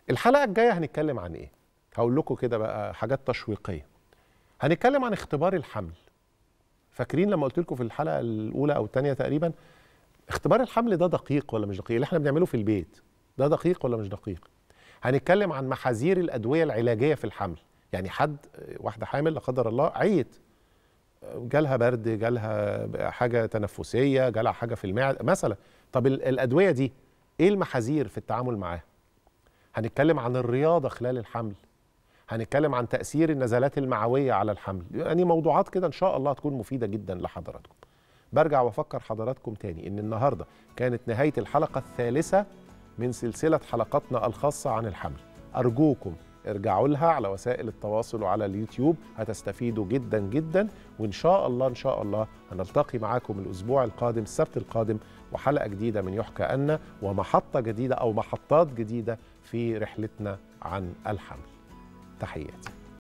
الحلقه الجايه هنتكلم عن ايه هقول لكم كده بقى حاجات تشويقيه هنتكلم عن اختبار الحمل فاكرين لما قلت لكم في الحلقه الاولى او الثانيه تقريبا اختبار الحمل ده دقيق ولا مش دقيق اللي احنا بنعمله في البيت ده دقيق ولا مش دقيق هنتكلم عن محاذير الادويه العلاجيه في الحمل يعني حد واحده حامل لا قدر الله عيت جالها برد جالها حاجه تنفسيه جالها حاجه في المعده مثلا طب ال- الادويه دي ايه المحاذير في التعامل معاها هنتكلم عن الرياضه خلال الحمل هنتكلم عن تاثير النزلات المعويه على الحمل يعني موضوعات كده ان شاء الله هتكون مفيده جدا لحضراتكم برجع وافكر حضراتكم تاني ان النهارده كانت نهايه الحلقه الثالثه من سلسله حلقاتنا الخاصه عن الحمل ارجوكم ارجعوا لها على وسائل التواصل وعلى اليوتيوب هتستفيدوا جدا جدا وان شاء الله ان شاء الله هنلتقي معاكم الاسبوع القادم السبت القادم وحلقه جديده من يحكى أن ومحطه جديده او محطات جديده في رحلتنا عن الحمل تحياتي